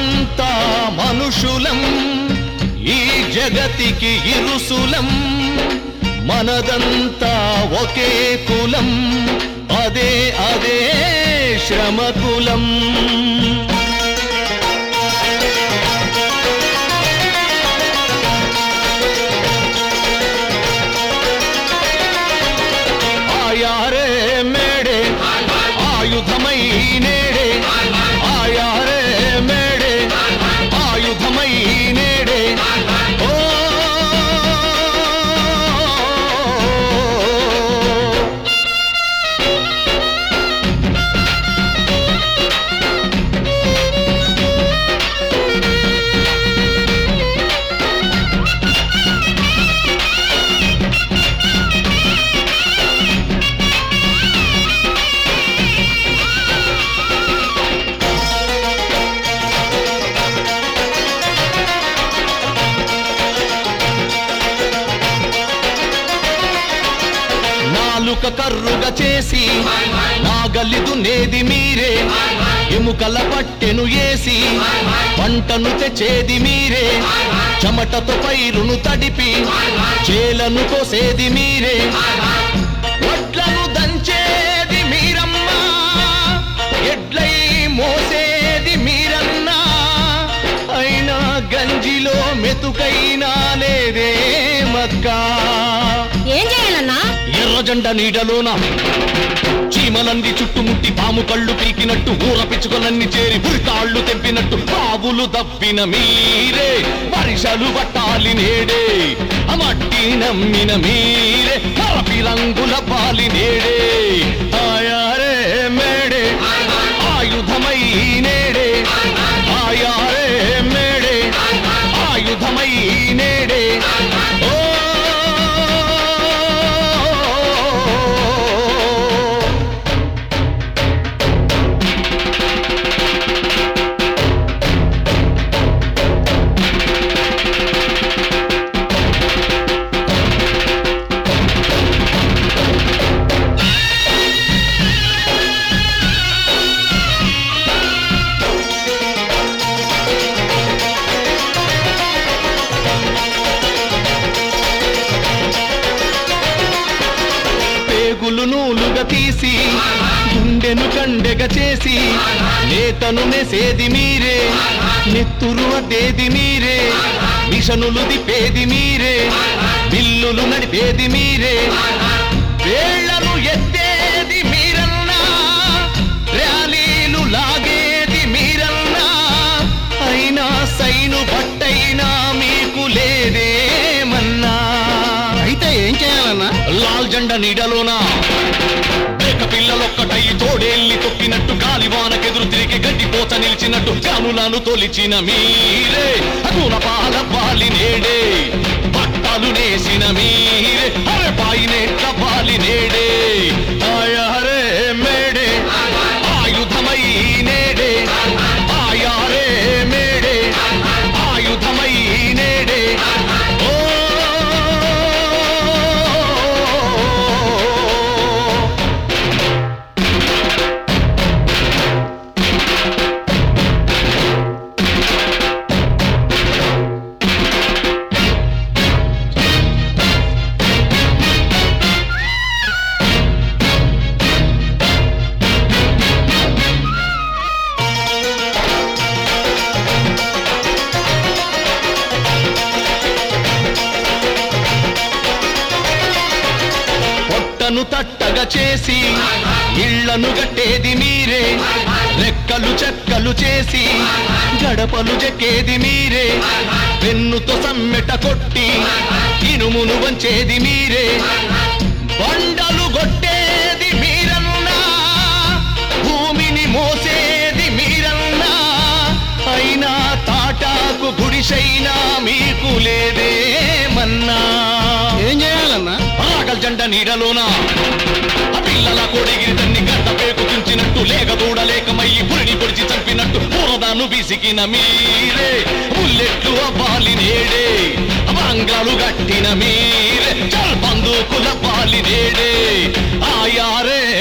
మనమంతా మనుషులం ఈ జగతికి ఇరుసులం మనదంతా ఒకే కులం అదే అదే శ్రమకులం ఆయారే మేడే ఆయుధమై నేడే ఆయారే మేడే ఆయుధమై నేడే ఓ నాలుక కర్రుగా చేసి నాగలిదు నేది మీరే ఎముకల పట్టెను ఏసి పంటను తెచ్చేది మీరే చెమటతో పైరును తడిపి చేలను కోసేది మీరే వడ్లను దంచేది మీరమ్మా ఎడ్లై మోసేది మీరన్నా అయినా గంజిలో మెతుకైనా లేదే మక్కా ఏం చేయాలన్నా ఎర్ర జెండ నీడలోన చీమలంది చుట్టుముట్టి పాము కళ్ళు పీకినట్టు ఊర పిచ్చుకలన్నీ చేరి ఉరితాళ్ళు తెంపినట్టు బావులు దప్పిన మీరే వర్షాలు పట్టాలి నేడే ఆ మట్టి నమ్మిన మీరే మరపి రంగుల పాలి నేడే ఆయారే మేడే ఆయుధమై నేడే ఆయారే మేడే ఆయుధమై నేడే ఓ పేగులు నూలుగా తీసి గుండెను కండెగా చేసి నేతను నెసేది మీరే నెత్తురు అదేది మీరే మిషనులు దిపేది మీరే బిల్లులు నడిపేది మీరే వేళ్లను ఎత్తేది మీరన్నా ర్యాలీలు లాగేది మీరన్నా అయినా సైను బట్టైనా మీకు లేదేమన్నా అయితే ఏం చేయాలన్నా లాల్ జెండా నీడలోన మేక పిల్లలొక్కటై తోడేల్ని తొక్కినట్టు గాలివానకెదురు తిరిగి గడ్డి పోత నిలిచినట్టు కానులను తొలిచిన మీరే అగుల పాల పాలి నేడే బట్టలు నేసిన మీరే అరే పాయినేట్ల పాలి నేడే ఆయారే మేడే ఆయుధమై నేడే ఆయారే మేడే ఆయుధమై నేడే ఓ పొట్టను తట్టగా చేసి ఇళ్లను గట్టేది మీరే రెక్కలు చెక్కలు చేసి గడపలు చెక్కేది మీరే పెన్నుతో సమ్మెట కొట్టి ఇనుమును వంచేది మీరే బండలు కొట్టేది మీరన్నా భూమిని మోసేది మీరన్నా అయినా తాటాకు గుడిసైనా మీకు లేదేమన్నా ఏం చేయాలన్నా పరాగల్ జెండ నీడలోన ఆ పిల్లల కోడిగిరి తన్ని గడ్డ పేకు తుంచినట్టు లేక దూడలేకమయ్యి పురిని పొడిచి చంపినట్టు పూరదాను విసికిన మీరే బుల్లెట్లు అవ్వాలి నేడే మంగళాలు గట్టిన మీరే చల్ బందూకుల పాలి నేడే ఆయారే